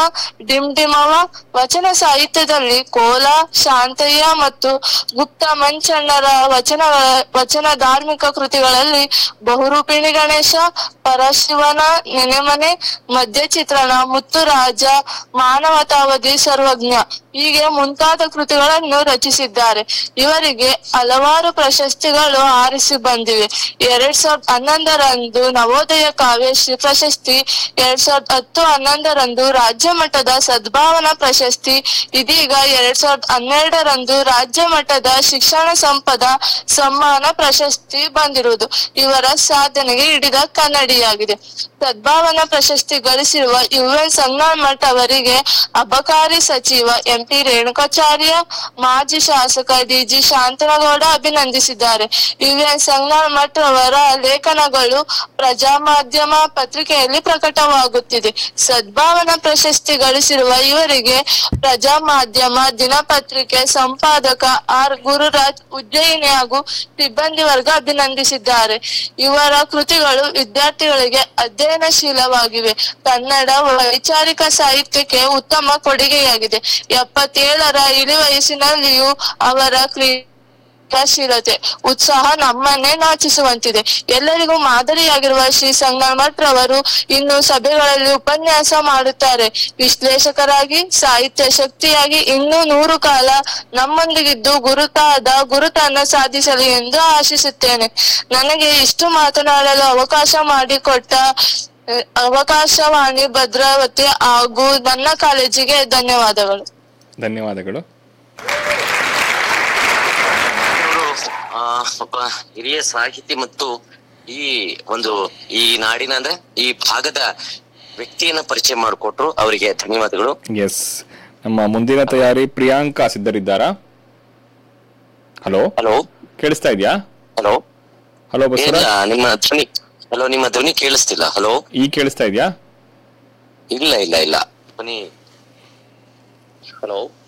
ಡಿಂಡಿಮವ ವಚನ ಸಾಹಿತ್ಯದಲ್ಲಿ ಕೋಲ ಶಾಂತಯ್ಯ ಮತ್ತು ಗುಪ್ತ ಮಂಚಣ್ಣರ ವಚನ ವಚನ ಧಾರ್ಮಿಕ ಕೃತಿಗಳಲ್ಲಿ ಬಹುರೂಪಿಣಿ ಗಣೇಶ ಪರಶಿವನ ನೆನೆಮನೆ ಮಧ್ಯ ಚಿತ್ರಣ ಮುತ್ತುರಾಜ ಮಾನವತಾವಧಿ ಸರ್ವಜ್ಞ ಹೀಗೆ ಮುಂತಾದ ಕೃತಿಗಳನ್ನು ರಚಿಸಿದ್ದಾರೆ ಇವರಿಗೆ ಹಲವಾರು ಪ್ರಶಸ್ತಿಗಳು ಆರಿಸಿ ಬಂದಿವೆ ಎರಡ್ ಸಾವಿರದ ಹನ್ನೊಂದರಂದು ನವೋದಯ ಕಾವ್ಯಶ್ರೀ ಪ್ರಶಸ್ತಿ ಎರಡ್ ಸಾವಿರದ ಹತ್ತು ಹನ್ನೊಂದರಂದು ರಾಜ್ಯ ಮಟ್ಟದ ಸದ್ಭಾವನಾ ಪ್ರಶಸ್ತಿ ಇದೀಗ ಎರಡ್ ಸಾವಿರದ ಹನ್ನೆರಡರಂದು ರಾಜ್ಯ ಮಟ್ಟದ ಶಿಕ್ಷಣ ಸಂಪದ ಸಮ್ಮಾನ ಪ್ರಶಸ್ತಿ ಬಂದಿರುವುದು ಇವರ ಸಾಧನೆಗೆ ಹಿಡಿದ ಕನ್ನಡಿಯಾಗಿದೆ ಸದ್ಭಾವನಾ ಪ್ರಶಸ್ತಿ ಗಳಿಸಿರುವ ಯು ಎನ್ ಸಂಗಮಠ್ ಅವರಿಗೆ ಅಬಕಾರಿ ಸಚಿವ ಎಂ ಪಿ ರೇಣುಕಾಚಾರ್ಯ ಮಾಜಿ ಶಾಸಕ ಡಿಜಿ ಶಾಂತನಗೌಡ ಅಭಿನಂದಿಸಿದ್ದಾರೆ ಯು ಎನ್ ಸಂಗಮಠ್ ಅವರ ಲೇಖನಗಳು ಪ್ರಜಾಮಾಧ್ಯಮ ಪತ್ರಿಕೆಯಲ್ಲಿ ಪ್ರಕಟವಾಗುತ್ತಿದೆ ಸದ್ಭಾವನಾ ಪ್ರಶಸ್ತಿ ಗಳಿಸಿರುವ ಇವರಿಗೆ ಪ್ರಜಾಮಾಧ್ಯಮ ದಿನಪತ್ರಿಕೆ ಸಂಪಾದಕ ಆರ್ ಗುರುರಾಜ್ ಉಜ್ಜಯಿನಿ ಹಾಗೂ ಸಿಬ್ಬಂದಿ ವರ್ಗ ಅಭಿನಂದಿಸಿದ್ದಾರೆ ಇವರ ಕೃತಿಗಳು ವಿದ್ಯಾರ್ಥಿಗಳಿಗೆ ಅಧ್ಯಯನಶೀಲವಾಗಿವೆ ಕನ್ನಡ ವೈಚಾರಿಕ ಸಾಹಿತ್ಯಕ್ಕೆ ಉತ್ತಮ ಕೊಡುಗೆಯಾಗಿದೆ ಎಪ್ಪತ್ತೇಳರ ಇಳಿ ವಯಸ್ಸಿನಲ್ಲಿಯೂ ಅವರ ಕ್ರಿಯಾಶೀಲತೆ ಉತ್ಸಾಹ ನಮ್ಮನ್ನೇ ನಾಚಿಸುವಂತಿದೆ ಎಲ್ಲರಿಗೂ ಮಾದರಿಯಾಗಿರುವ ಶ್ರೀ ಸಂಗಮಠ್ ರವರು ಇನ್ನು ಸಭೆಗಳಲ್ಲಿ ಉಪನ್ಯಾಸ ಮಾಡುತ್ತಾರೆ ವಿಶ್ಲೇಷಕರಾಗಿ ಸಾಹಿತ್ಯ ಶಕ್ತಿಯಾಗಿ ಇನ್ನೂ ನೂರು ಕಾಲ ನಮ್ಮೊಂದಿಗಿದ್ದು ಗುರುತಾದ ಗುರುತನ್ನ ಸಾಧಿಸಲಿ ಎಂದು ಆಶಿಸುತ್ತೇನೆ ನನಗೆ ಇಷ್ಟು ಮಾತನಾಡಲು ಅವಕಾಶ ಮಾಡಿಕೊಟ್ಟ ಅಹ್, ಅವಕಾಶವಾಣಿ ಭದ್ರಾವತಿ ಹಾಗೂ ನನ್ನ ಕಾಲೇಜಿಗೆ ಧನ್ಯವಾದಗಳು ಧನ್ಯವಾದಗಳು ಇವರು ಆ, ಒಬ್ಬ ಹಿರಿಯ ಸಾಹಿತಿ ಮತ್ತು ಈ ಒಂದು ಈ ನಾಡಿನ ಅಂದ್ರೆ ಈ ಭಾಗದ ವ್ಯಕ್ತಿಯನ್ನ ಪರಿಚಯ ಮಾಡಿಕೊಟ್ರು ಅವರಿಗೆ ಧನ್ಯವಾದಗಳು ಎಸ್ ನಮ್ಮ ಮುಂದಿನ ತಯಾರಿ ಪ್ರಿಯಾಂಕಾ ಸಿದ್ಧರಿದ್ದಾರಾ ಹಲೋ ಹಲೋ ಕೇಳಿಸ್ತಾ ಇದೆಯಾ ಹಲೋ ಹಲೋ ಇಲ್ಲ ಬಸವರಾಜ್ ನಿಮ್ಮ ಧ್ವನಿ ಹಲೋ ನಿಮ್ಮ ಧ್ವನಿ ಕೇಳಿಸ್ತಿಲ್ಲ ಹಲೋ ಈ ಕೇಳಿಸ್ತಾ ಇದೆಯಾ ಇಲ್ಲ ಇಲ್ಲ ಇಲ್ಲ ಧ್ವನಿ ಹಲೋ